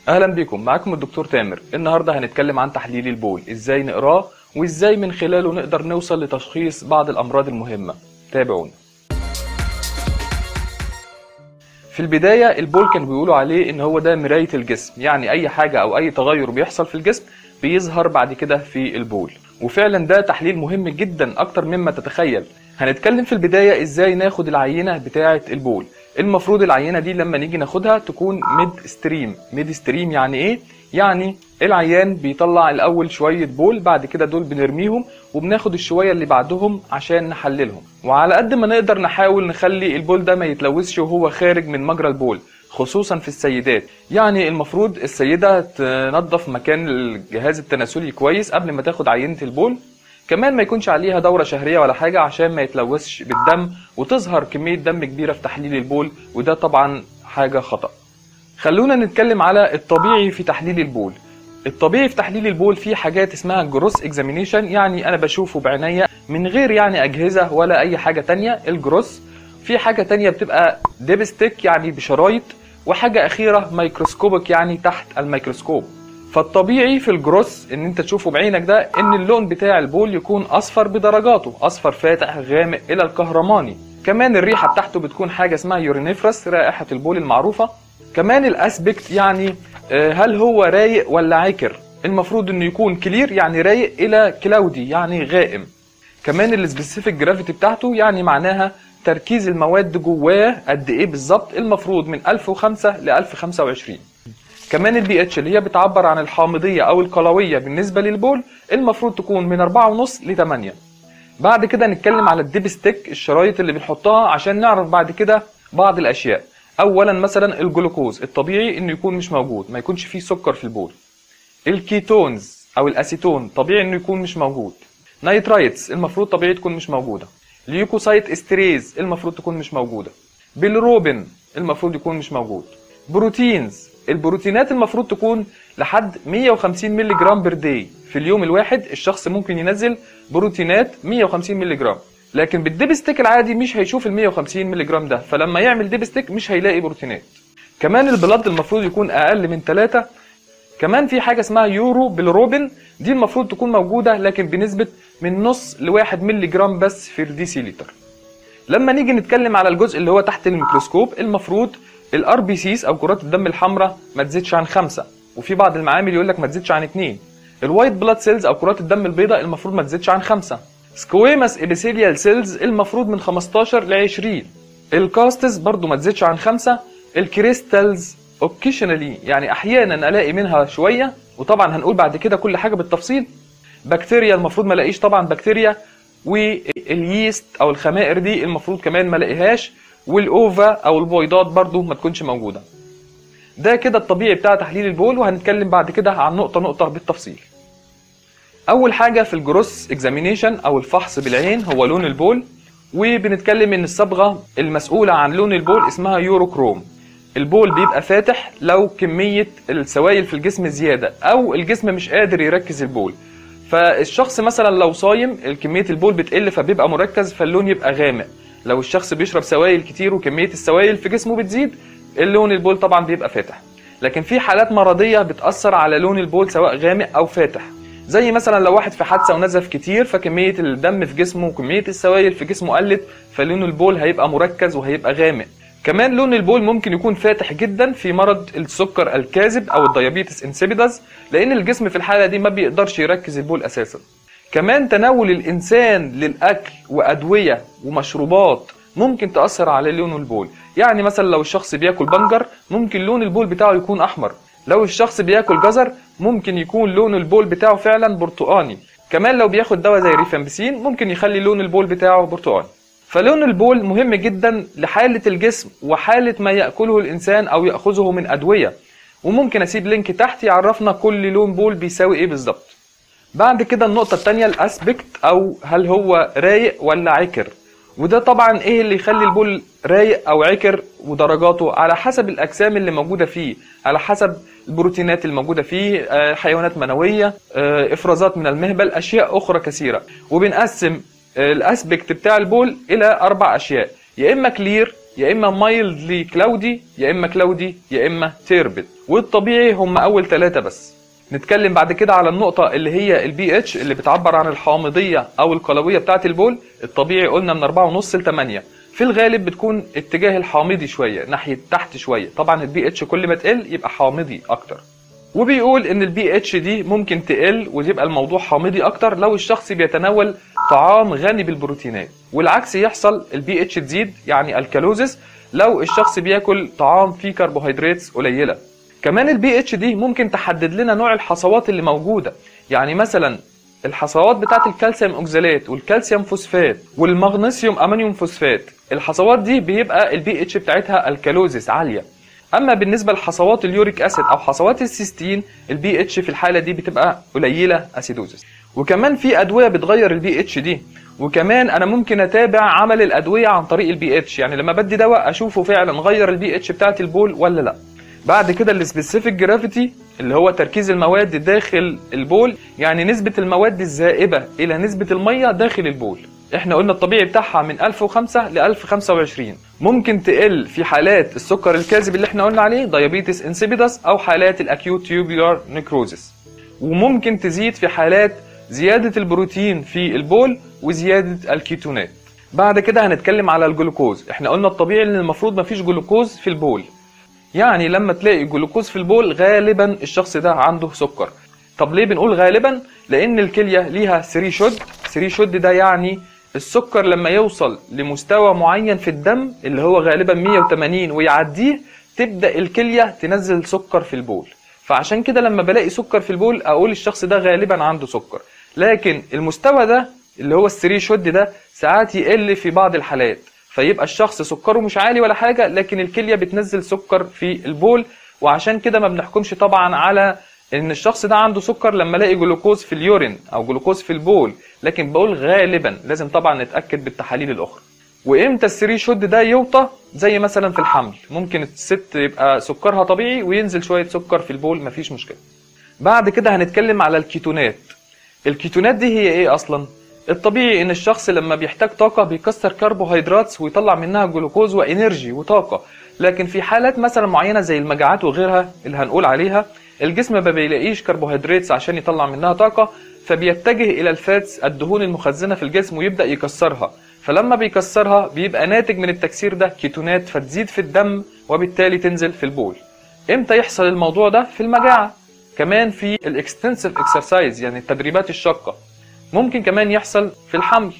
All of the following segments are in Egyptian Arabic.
اهلا بيكم معاكم الدكتور تامر النهارده هنتكلم عن تحليل البول ازاي نقراه وازاي من خلاله نقدر نوصل لتشخيص بعض الامراض المهمه تابعونا في البدايه البول كانوا بيقولوا عليه ان هو ده مرايه الجسم يعني اي حاجه او اي تغير بيحصل في الجسم بيظهر بعد كده في البول وفعلا ده تحليل مهم جدا اكتر مما تتخيل هنتكلم في البدايه ازاي ناخد العينه بتاعه البول المفروض العينه دي لما نيجي ناخدها تكون ميد ستريم ميد ستريم يعني ايه يعني العيان بيطلع الاول شويه بول بعد كده دول بنرميهم وبناخد الشويه اللي بعدهم عشان نحللهم وعلى قد ما نقدر نحاول نخلي البول ده ما يتلوثش وهو خارج من مجرى البول خصوصا في السيدات يعني المفروض السيده تنظف مكان الجهاز التناسلي كويس قبل ما تاخد عينه البول كمان ما يكونش عليها دورة شهرية ولا حاجة عشان ما يتلوثش بالدم وتظهر كمية دم كبيرة في تحليل البول وده طبعا حاجة خطأ خلونا نتكلم على الطبيعي في تحليل البول الطبيعي في تحليل البول في حاجات اسمها جروس اكزامينيشن يعني انا بشوفه بعينيا من غير يعني اجهزة ولا اي حاجة تانية الجروس في حاجة تانية بتبقى ديبستيك يعني بشرايط وحاجة اخيرة ميكروسكوبك يعني تحت الميكروسكوب فالطبيعي في الجروس ان انت تشوفه بعينك ده ان اللون بتاع البول يكون اصفر بدرجاته اصفر فاتح غامق الى الكهرماني كمان الريحه بتاعته بتكون حاجه اسمها يورينيفرس رائحه البول المعروفه كمان الاسبكت يعني هل هو رايق ولا عكر المفروض انه يكون كلير يعني رايق الى كلاودي يعني غائم كمان السبيسيفيك جرافيتي بتاعته يعني معناها تركيز المواد جواه قد ايه بالظبط المفروض من 1005 ل 1025 كمان البي اتش اللي هي بتعبر عن الحامضيه او القلويه بالنسبه للبول المفروض تكون من 4.5 ل 8 بعد كده نتكلم على الديب ستيك الشرايط اللي بنحطها عشان نعرف بعد كده بعض الاشياء اولا مثلا الجلوكوز الطبيعي انه يكون مش موجود ما يكونش فيه سكر في البول الكيتونز او الاسيتون طبيعي انه يكون مش موجود نايترايتس المفروض طبيعي تكون مش موجوده ليوكوسايت استريز المفروض تكون مش موجوده بيلروبين المفروض يكون مش موجود بروتينز البروتينات المفروض تكون لحد 150 مللي جرام بير داي في اليوم الواحد الشخص ممكن ينزل بروتينات 150 مللي جرام لكن بالديب ستيك العادي مش هيشوف ال 150 مللي جرام ده فلما يعمل ديب ستيك مش هيلاقي بروتينات كمان البلد المفروض يكون اقل من 3 كمان في حاجه اسمها يورو بالروبين دي المفروض تكون موجوده لكن بنسبه من نص ل 1 مللي جرام بس في الديسي لتر لما نيجي نتكلم على الجزء اللي هو تحت الميكروسكوب المفروض الار بي سيز او كرات الدم الحمراء ما تزيدش عن خمسة وفي بعض المعامل يقول لك ما تزيدش عن اثنين الوايت بلاد سيلز او كرات الدم البيضاء المفروض ما تزيدش عن خمسة سكويماس ابيثيليال سيلز المفروض من 15 ل 20 الكاستس برضو ما تزيدش عن خمسة الكريستالز اوكيشنالي يعني احيانا الاقي منها شويه وطبعا هنقول بعد كده كل حاجه بالتفصيل بكتيريا المفروض ما الاقيش طبعا بكتيريا واليست او الخمائر دي المفروض كمان ما الاقيهاش والاوفا او البويضات برضو ما تكونش موجوده ده كده الطبيعي بتاع تحليل البول وهنتكلم بعد كده عن نقطه نقطه بالتفصيل اول حاجه في الجروس اكزامينيشن او الفحص بالعين هو لون البول وبنتكلم ان الصبغه المسؤوله عن لون البول اسمها يوروكروم البول بيبقى فاتح لو كميه السوائل في الجسم زياده او الجسم مش قادر يركز البول فالشخص مثلا لو صايم كميه البول بتقل فبيبقى مركز فاللون يبقى غامق لو الشخص بيشرب سوائل كتير وكميه السوائل في جسمه بتزيد اللون البول طبعا بيبقى فاتح لكن في حالات مرضيه بتاثر على لون البول سواء غامق او فاتح زي مثلا لو واحد في حادثه ونزف كتير فكميه الدم في جسمه وكميه السوائل في جسمه قلت فلون البول هيبقى مركز وهيبقى غامق كمان لون البول ممكن يكون فاتح جدا في مرض السكر الكاذب او الديابيتس انسيبيداز لان الجسم في الحاله دي ما بيقدرش يركز البول اساسا كمان تناول الانسان للاكل وادويه ومشروبات ممكن تاثر على لون البول يعني مثلا لو الشخص بياكل بنجر ممكن لون البول بتاعه يكون احمر لو الشخص بياكل جزر ممكن يكون لون البول بتاعه فعلا برتقاني كمان لو بياخد دواء زي ريفامبسين ممكن يخلي لون البول بتاعه برتقاني فلون البول مهم جدا لحالة الجسم وحالة ما يأكله الإنسان أو يأخذه من أدوية وممكن أسيب لينك تحت يعرفنا كل لون بول بيساوي إيه بالظبط بعد كده النقطة التانية الأسبكت أو هل هو رايق ولا عكر وده طبعا ايه اللي يخلي البول رايق او عكر ودرجاته على حسب الاجسام اللي موجوده فيه على حسب البروتينات اللي موجوده فيه حيوانات منويه افرازات من المهبل اشياء اخرى كثيره وبنقسم الاسبكت بتاع البول الى اربع اشياء يا اما كلير يا اما مايلدلي كلاودي يا اما كلاودي يا اما تيربد والطبيعي هم اول ثلاثه بس نتكلم بعد كده على النقطة اللي هي البي اتش اللي بتعبر عن الحامضية أو القلوية بتاعة البول الطبيعي قلنا من 4.5 ل 8 في الغالب بتكون اتجاه الحامضي شوية ناحية تحت شوية طبعا البي اتش كل ما تقل يبقى حامضي أكتر وبيقول ان البي اتش دي ممكن تقل ويبقى الموضوع حامضي اكتر لو الشخص بيتناول طعام غني بالبروتينات والعكس يحصل البي اتش تزيد يعني الكالوزيس لو الشخص بياكل طعام فيه كربوهيدرات قليله كمان البي اتش دي ممكن تحدد لنا نوع الحصوات اللي موجوده يعني مثلا الحصوات بتاعه الكالسيوم اوكزالات والكالسيوم فوسفات والمغنيسيوم امونيوم فوسفات الحصوات دي بيبقى البي اتش بتاعتها الكالوزيس عاليه اما بالنسبه لحصوات اليوريك اسيد او حصوات السيستين البي اتش في الحاله دي بتبقى قليله اسيدوزيس وكمان في ادويه بتغير البي اتش دي وكمان انا ممكن اتابع عمل الادويه عن طريق البي اتش يعني لما بدي دواء اشوفه فعلا غير البي اتش بتاعت البول ولا لا بعد كده السبيسيفيك جرافيتي اللي هو تركيز المواد داخل البول يعني نسبه المواد الذائبه الى نسبه الميه داخل البول احنا قلنا الطبيعي بتاعها من 1005 ل 1025 ممكن تقل في حالات السكر الكاذب اللي احنا قلنا عليه دايابيتس انسيبيدس او حالات الاكيوت تيوبولار نيكروزيس وممكن تزيد في حالات زيادة البروتين في البول وزيادة الكيتونات بعد كده هنتكلم على الجلوكوز احنا قلنا الطبيعي ان المفروض مفيش جلوكوز في البول يعني لما تلاقي جلوكوز في البول غالبا الشخص ده عنده سكر طب ليه بنقول غالبا لان الكليه ليها سري شد سري شد ده يعني السكر لما يوصل لمستوى معين في الدم اللي هو غالبا 180 ويعديه تبدا الكليه تنزل سكر في البول فعشان كده لما بلاقي سكر في البول اقول الشخص ده غالبا عنده سكر لكن المستوى ده اللي هو السري شد ده ساعات يقل في بعض الحالات فيبقى الشخص سكره مش عالي ولا حاجه لكن الكليه بتنزل سكر في البول وعشان كده ما بنحكمش طبعا على ان الشخص ده عنده سكر لما الاقي جلوكوز في اليورين او جلوكوز في البول لكن بقول غالبا لازم طبعا نتاكد بالتحاليل الاخرى وامتى السري شد ده يوطى زي مثلا في الحمل ممكن الست يبقى سكرها طبيعي وينزل شويه سكر في البول مفيش مشكله بعد كده هنتكلم على الكيتونات الكيتونات دي هي ايه اصلا الطبيعي ان الشخص لما بيحتاج طاقه بيكسر كربوهيدرات ويطلع منها جلوكوز وانرجي وطاقه لكن في حالات مثلا معينه زي المجاعات وغيرها اللي هنقول عليها الجسم ما بيلاقيش كربوهيدرات عشان يطلع منها طاقه فبيتجه الى الفاتس الدهون المخزنه في الجسم ويبدا يكسرها فلما بيكسرها بيبقى ناتج من التكسير ده كيتونات فتزيد في الدم وبالتالي تنزل في البول امتى يحصل الموضوع ده في المجاعه كمان في الاكستنسيف اكسرسايز يعني التدريبات الشاقه ممكن كمان يحصل في الحمل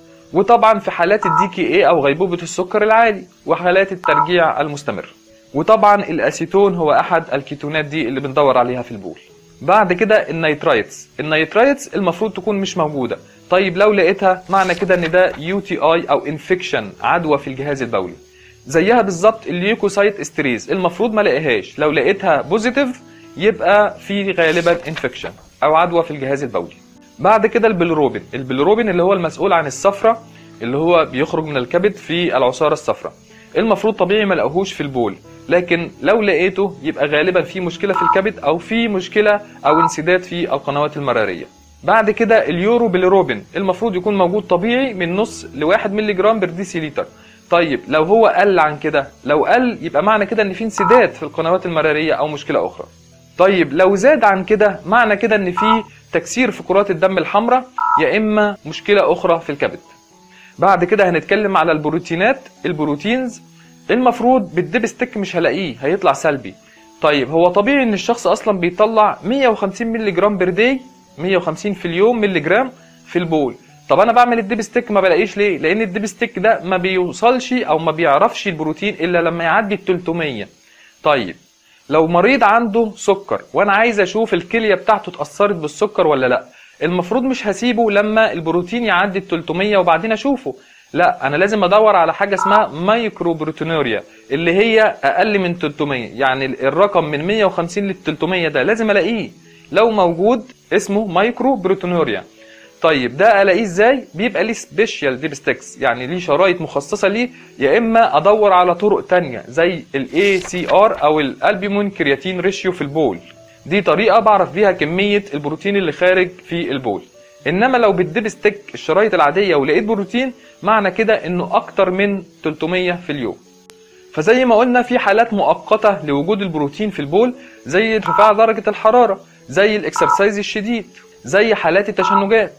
وطبعا في حالات الدي كي اي او غيبوبه السكر العالي وحالات الترجيع المستمر وطبعا الاسيتون هو احد الكيتونات دي اللي بندور عليها في البول بعد كده النيترايتس النيترايتس المفروض تكون مش موجوده طيب لو لقيتها معنى كده ان ده يو تي اي او انفكشن عدوى في الجهاز البولي زيها بالظبط الليوكوسايت استريز المفروض ما لاقيهاش لو لقيتها بوزيتيف يبقى في غالبا انفكشن او عدوى في الجهاز البولي بعد كده البلروبين البلروبين اللي هو المسؤول عن الصفرة اللي هو بيخرج من الكبد في العصارة الصفراء المفروض طبيعي ما لقوهوش في البول لكن لو لقيته يبقى غالبا في مشكلة في الكبد او في مشكلة او انسداد في القنوات المرارية بعد كده اليورو بلروبين المفروض يكون موجود طبيعي من نص لواحد مللي جرام بر ديسيليتر طيب لو هو قل عن كده لو قل يبقى معنى كده ان في انسداد في القنوات المرارية او مشكلة اخرى طيب لو زاد عن كده معنى كده ان في تكسير في كرات الدم الحمراء يا اما مشكله اخرى في الكبد بعد كده هنتكلم على البروتينات البروتينز المفروض بالديب ستيك مش هلاقيه هيطلع سلبي طيب هو طبيعي ان الشخص اصلا بيطلع 150 مللي جرام بير داي 150 في اليوم مللي جرام في البول طب انا بعمل الديب ستيك ما بلاقيش ليه لان الديب ستيك ده ما بيوصلش او ما بيعرفش البروتين الا لما يعدي ال 300 طيب لو مريض عنده سكر وانا عايز اشوف الكليه بتاعته اتاثرت بالسكر ولا لا المفروض مش هسيبه لما البروتين يعدي ال 300 وبعدين اشوفه لا انا لازم ادور على حاجه اسمها مايكرو بروتينوريا اللي هي اقل من 300 يعني الرقم من 150 لل 300 ده لازم الاقيه لو موجود اسمه مايكرو بروتينوريا طيب ده الاقيه ازاي بيبقى ليه سبيشال ديب ستيكس يعني ليه شرايط مخصصه ليه يا اما ادور على طرق تانية زي الاي سي ار او الالبومين كرياتين ريشيو في البول دي طريقه بعرف بيها كميه البروتين اللي خارج في البول انما لو بالديب ستيك الشرايط العاديه ولقيت بروتين معنى كده انه اكتر من 300 في اليوم فزي ما قلنا في حالات مؤقتة لوجود البروتين في البول زي ارتفاع درجة الحرارة زي الاكسرسايز الشديد زي حالات التشنجات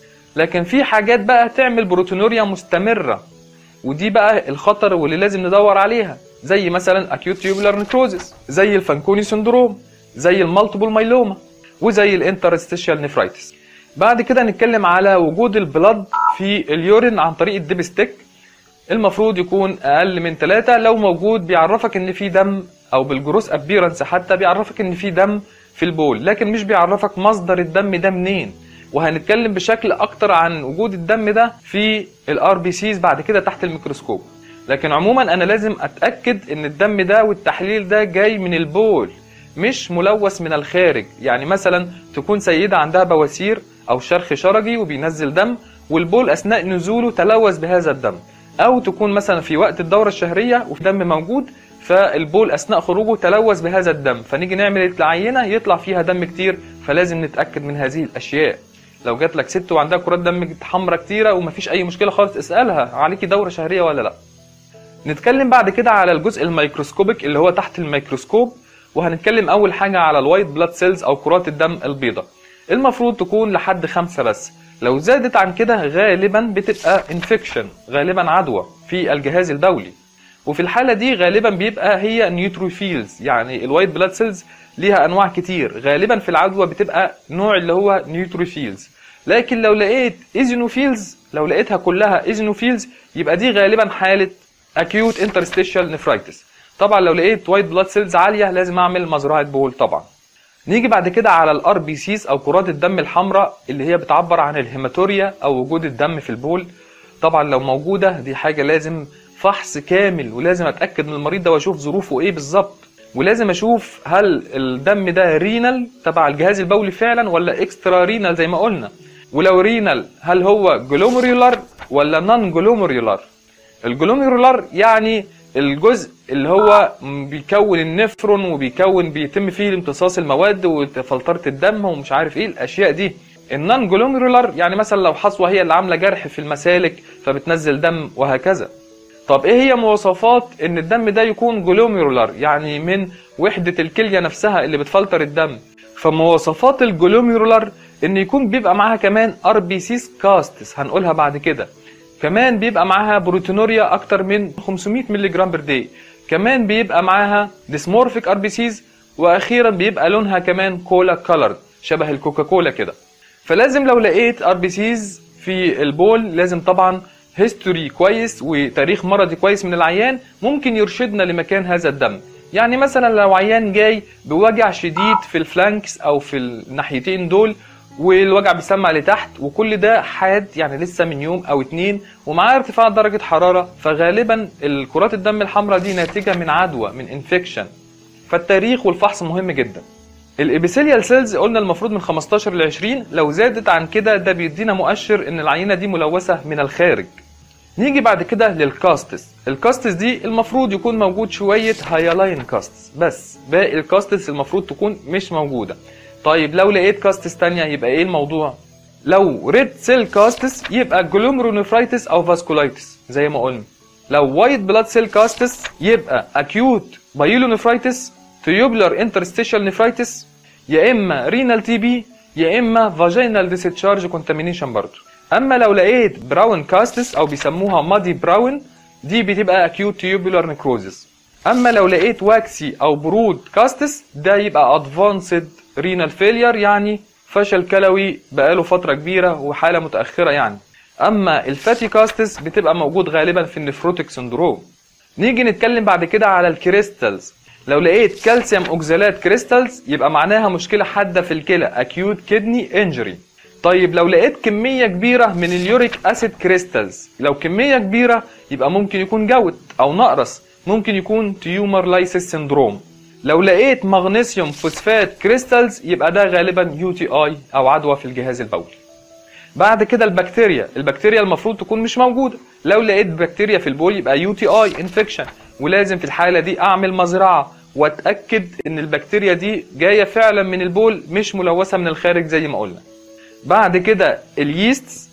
لكن في حاجات بقى تعمل بروتينوريا مستمرة ودي بقى الخطر واللي لازم ندور عليها زي مثلا acute tubular necrosis زي الفانكوني سندروم زي المالتيبل مايلوما وزي الانترستيشال نفرايتس بعد كده نتكلم على وجود البلد في اليورين عن طريق الديبستيك المفروض يكون اقل من 3 لو موجود بيعرفك ان في دم او بالجروس ابيرنس حتى بيعرفك ان في دم في البول لكن مش بيعرفك مصدر الدم ده منين وهنتكلم بشكل اكتر عن وجود الدم ده في الار بي سيز بعد كده تحت الميكروسكوب لكن عموما انا لازم اتاكد ان الدم ده والتحليل ده جاي من البول مش ملوث من الخارج يعني مثلا تكون سيده عندها بواسير او شرخ شرجي وبينزل دم والبول اثناء نزوله تلوث بهذا الدم او تكون مثلا في وقت الدوره الشهريه وفي دم موجود فالبول اثناء خروجه تلوث بهذا الدم فنيجي نعمل العينه يطلع فيها دم كتير فلازم نتاكد من هذه الاشياء لو جات لك ست وعندها كرات دم حمراء كتيره ومفيش اي مشكله خالص اسالها عليكي دوره شهريه ولا لا نتكلم بعد كده على الجزء الميكروسكوبيك اللي هو تحت الميكروسكوب وهنتكلم اول حاجه على الوايت بلاد سيلز او كرات الدم البيضاء المفروض تكون لحد خمسة بس لو زادت عن كده غالبا بتبقى انفكشن غالبا عدوى في الجهاز البولي وفي الحاله دي غالبا بيبقى هي نيوتروفيلز يعني الوايت بلاد سيلز ليها انواع كتير غالبا في العدوى بتبقى نوع اللي هو نيوتروفيلز لكن لو لقيت ايزينوفيلز لو لقيتها كلها ايزينوفيلز يبقى دي غالبا حاله acute interstitial nephritis طبعا لو لقيت وايت بلاد سيلز عاليه لازم اعمل مزرعه بول طبعا نيجي بعد كده على الار بي سيز او كرات الدم الحمراء اللي هي بتعبر عن الهيماتوريا او وجود الدم في البول طبعا لو موجوده دي حاجه لازم فحص كامل ولازم اتاكد من المريض ده واشوف ظروفه ايه بالظبط ولازم اشوف هل الدم ده رينال تبع الجهاز البولي فعلا ولا اكسترا رينال زي ما قلنا ولو رينال هل هو جلوميرولار ولا نون جلوميرولار الجلوميرولار يعني الجزء اللي هو بيكون النفرون وبيكون بيتم فيه امتصاص المواد وفلتره الدم ومش عارف ايه الاشياء دي النون جلوميرولار يعني مثلا لو حصوه هي اللي عامله جرح في المسالك فبتنزل دم وهكذا طب ايه هي مواصفات ان الدم ده يكون جلوميرولار يعني من وحده الكليه نفسها اللي بتفلتر الدم فمواصفات الجلوميرولار ان يكون بيبقى معاها كمان ار بي سيس كاستس هنقولها بعد كده كمان بيبقى معاها بروتينوريا اكتر من 500 مللي جرام بر داي كمان بيبقى معاها ديسمورفيك ار بي سيز واخيرا بيبقى لونها كمان كولا كولرد شبه الكوكاكولا كده فلازم لو لقيت ار بي سيز في البول لازم طبعا هيستوري كويس وتاريخ مرضي كويس من العيان ممكن يرشدنا لمكان هذا الدم يعني مثلا لو عيان جاي بوجع شديد في الفلانكس او في الناحيتين دول والوجع بيسمع لتحت وكل ده حاد يعني لسه من يوم او اتنين ومعاه ارتفاع درجة حرارة فغالبا الكرات الدم الحمراء دي ناتجة من عدوى من انفكشن فالتاريخ والفحص مهم جدا الابيثيليال سيلز قلنا المفروض من 15 ل 20 لو زادت عن كده ده بيدينا مؤشر ان العينة دي ملوثة من الخارج نيجي بعد كده للكاستس الكاستس دي المفروض يكون موجود شوية هايلاين كاستس بس باقي الكاستس المفروض تكون مش موجودة طيب لو لقيت كاستس تانية يبقى ايه الموضوع لو ريد سيل كاستس يبقى جلومرونيفرايتس او فاسكولايتس زي ما قلنا لو وايت بلاد سيل كاستس يبقى اكيوت بايلونيفرايتس تيوبلر انترستيشال نيفرايتس يا اما رينال تي بي يا اما فاجينال ديسيتشارج كونتامينيشن برضه اما لو لقيت براون كاستس او بيسموها مادي براون دي بتبقى اكيوت تيوبولار نيكروزس اما لو لقيت واكسي او برود كاستس ده يبقى ادفانسد رينال فيلير يعني فشل كلوي بقاله فتره كبيره وحاله متاخره يعني اما الفاتي كاستس بتبقى موجود غالبا في النفروتيك سندروم نيجي نتكلم بعد كده على الكريستالز لو لقيت كالسيوم اوكزالات كريستالز يبقى معناها مشكله حاده في الكلى اكيوت كدني انجري طيب لو لقيت كميه كبيره من اليوريك اسيد كريستالز لو كميه كبيره يبقى ممكن يكون جوت او نقرس ممكن يكون تيومر لايسيس سندروم لو لقيت مغنيسيوم فوسفات كريستالز يبقى ده غالبا يو تي اي او عدوى في الجهاز البولي بعد كده البكتيريا البكتيريا المفروض تكون مش موجوده لو لقيت بكتيريا في البول يبقى يو تي اي انفكشن ولازم في الحاله دي اعمل مزرعه واتاكد ان البكتيريا دي جايه فعلا من البول مش ملوثه من الخارج زي ما قلنا بعد كده اليست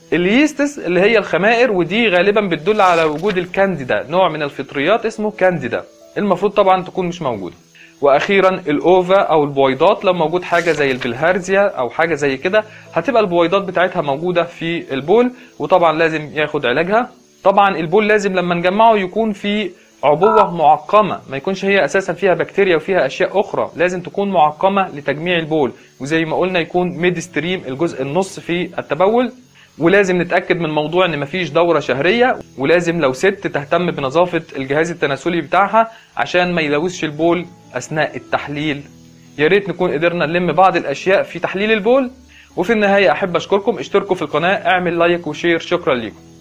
اليستس اللي هي الخمائر ودي غالبا بتدل على وجود الكانديدا نوع من الفطريات اسمه كانديدا المفروض طبعا تكون مش موجوده واخيرا الاوفا او البويضات لو موجود حاجه زي البلهارزيا او حاجه زي كده هتبقى البويضات بتاعتها موجوده في البول وطبعا لازم ياخد علاجها طبعا البول لازم لما نجمعه يكون في عبوه معقمه ما يكونش هي اساسا فيها بكتيريا وفيها اشياء اخرى لازم تكون معقمه لتجميع البول وزي ما قلنا يكون ميد ستريم الجزء النص في التبول ولازم نتاكد من موضوع ان مفيش دوره شهريه ولازم لو ست تهتم بنظافه الجهاز التناسلي بتاعها عشان ما يلوثش البول اثناء التحليل يا ريت نكون قدرنا نلم بعض الاشياء في تحليل البول وفي النهايه احب اشكركم اشتركوا في القناه اعمل لايك وشير شكرا لكم